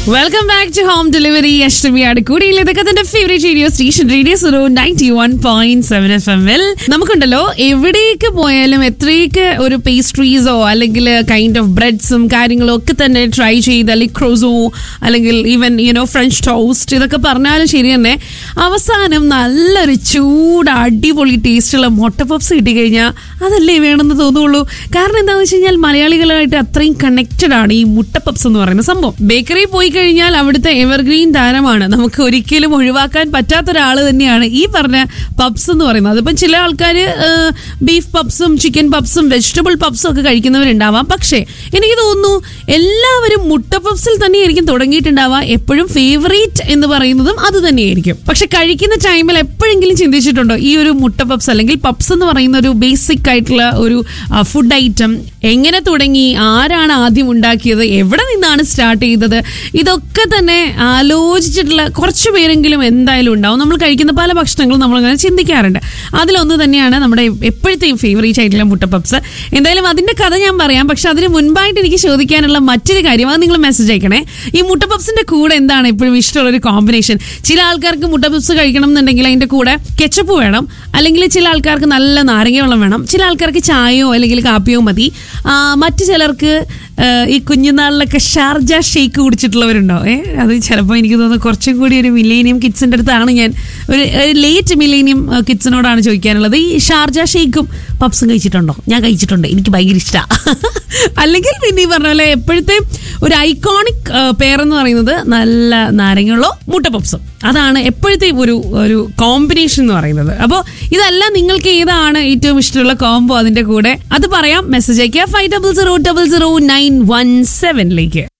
welcome back to home delivery അഷ്ടമിയാണ് കൂടിയില്ല ഇതൊക്കെ തന്റെ favourite radio station radio Suru ninety one point seven F എമ്മിൽ നമുക്കുണ്ടല്ലോ എവിടേക്ക് പോയാലും എത്രയൊക്കെ ഒരു പേസ്ട്രീസോ അല്ലെങ്കിൽ കൈൻഡ് ഓഫ് ബ്രെഡ്സും കാര്യങ്ങളും ഒക്കെ തന്നെ ട്രൈ ചെയ്ത് അല്ലെങ്കിൽ ക്രോസോ അല്ലെങ്കിൽ ഈവൻ യുനോ ഫ്രഞ്ച് ടോസ്റ്റ് ഇതൊക്കെ പറഞ്ഞാലും ശരി തന്നെ അവസാനം നല്ലൊരു ചൂട് അടിപൊളി ടേസ്റ്റുള്ള മുട്ട പപ്സ് കിട്ടിക്കഴിഞ്ഞാൽ അതല്ലേ വേണമെന്ന് തോന്നുള്ളൂ കാരണം എന്താണെന്ന് വെച്ച് കഴിഞ്ഞാൽ മലയാളികളായിട്ട് അത്രയും കണക്റ്റഡ് ആണ് ഈ മുട്ട പപ്സ് എന്ന് പറയുന്ന സംഭവം ബേക്കറി പോയി കഴിഞ്ഞാൽ അവിടുത്തെ എവർഗ്രീൻ താരമാണ് നമുക്ക് ഒരിക്കലും ഒഴിവാക്കാൻ പറ്റാത്ത ഒരാൾ തന്നെയാണ് ഈ പറഞ്ഞ പപ്സ് എന്ന് പറയുന്നത് അതിപ്പം ചില ആൾക്കാർ ബീഫ് പപ്സും ചിക്കൻ പപ്സും വെജിറ്റബിൾ പപ്സും ഒക്കെ കഴിക്കുന്നവരുണ്ടാവാം പക്ഷേ എനിക്ക് തോന്നുന്നു എല്ലാവരും മുട്ട പപ്സിൽ തന്നെയായിരിക്കും തുടങ്ങിയിട്ടുണ്ടാവുക എപ്പോഴും ഫേവറേറ്റ് എന്ന് പറയുന്നതും അത് തന്നെയായിരിക്കും പക്ഷെ കഴിക്കുന്ന ടൈമിൽ എപ്പോഴെങ്കിലും ചിന്തിച്ചിട്ടുണ്ടോ ഈ ഒരു മുട്ട പപ്സ് അല്ലെങ്കിൽ പപ്സ് എന്ന് പറയുന്ന ഒരു ബേസിക് ആയിട്ടുള്ള ഒരു ഫുഡ് ഐറ്റം എങ്ങനെ തുടങ്ങി ആരാണ് ആദ്യം ഉണ്ടാക്കിയത് എവിടെ നിന്നാണ് സ്റ്റാർട്ട് ചെയ്തത് ഇതൊക്കെ തന്നെ ആലോചിച്ചിട്ടുള്ള കുറച്ച് പേരെങ്കിലും എന്തായാലും ഉണ്ടാവും നമ്മൾ കഴിക്കുന്ന പല ഭക്ഷണങ്ങളും നമ്മൾ അങ്ങനെ ചിന്തിക്കാറുണ്ട് അതിലൊന്ന് തന്നെയാണ് നമ്മുടെ എപ്പോഴത്തെയും ഫേവറേറ്റ് ആയിട്ടുള്ള മുട്ട പപ്സ് എന്തായാലും അതിന്റെ കഥ ഞാൻ പറയാം പക്ഷെ അതിന് മുൻപായിട്ട് എനിക്ക് ചോദിക്കാനുള്ള മറ്റൊരു കാര്യം അത് നിങ്ങൾ മെസ്സേജ് അയക്കണേ ഈ മുട്ട പപ്സിന്റെ കൂടെ എന്താണ് എപ്പോഴും ഇഷ്ടമുള്ള ഒരു കോമ്പിനേഷൻ ചില ആൾക്കാർക്ക് മുട്ട പപ്സ് കഴിക്കണം എന്നുണ്ടെങ്കിൽ അതിന്റെ കൂടെ കെച്ചപ്പ് വേണം അല്ലെങ്കിൽ ചില ആൾക്കാർക്ക് നല്ല നാരങ്ങ വെള്ളം വേണം ചില ആൾക്കാർക്ക് ചായയോ അല്ലെങ്കിൽ കാപ്പിയോ മതി ആ, മറ്റു ചിലർക്ക് ആ, ഈ കുഞ്ഞുനാളിലൊക്കെ ഷാർജ ഷേക്ക് കുടിച്ചിട്ടുള്ളവരുണ്ടോ ഏ അത് ചിലപ്പോൾ എനിക്ക് തോന്നുന്നു കുറച്ചും കൂടി ഒരു മില്ലേനിയം കിഡ്സിൻ്റെ അടുത്താണ് ഞാൻ ഒരു ലേറ്റ് മില്ലേനിയം കിഡ്സിനോടാണ് ചോദിക്കാനുള്ളത് ഈ ഷാർജ ഷേക്കും പപ്സും കഴിച്ചിട്ടുണ്ടോ ഞാൻ കഴിച്ചിട്ടുണ്ട് എനിക്ക് ഭയങ്കര ഇഷ്ടമാണ് അല്ലെങ്കിൽ പിന്നെ ഈ പറഞ്ഞ പോലെ എപ്പോഴത്തെ ഒരു ഐക്കോണിക് പേരെന്ന് പറയുന്നത് നല്ല നാരങ്ങളുള്ള മുട്ട പപ്സും അതാണ് എപ്പോഴത്തെ ഒരു ഒരു കോമ്പിനേഷൻ എന്ന് പറയുന്നത് അപ്പോൾ ഇതെല്ലാം നിങ്ങൾക്ക് ഏതാണ് ഏറ്റവും ഇഷ്ടമുള്ള കോംബോ അതിന്റെ കൂടെ അത് പറയാം മെസ്സേജ് അയക്കുക five double zero double zero nine one സെവനിലേക്ക്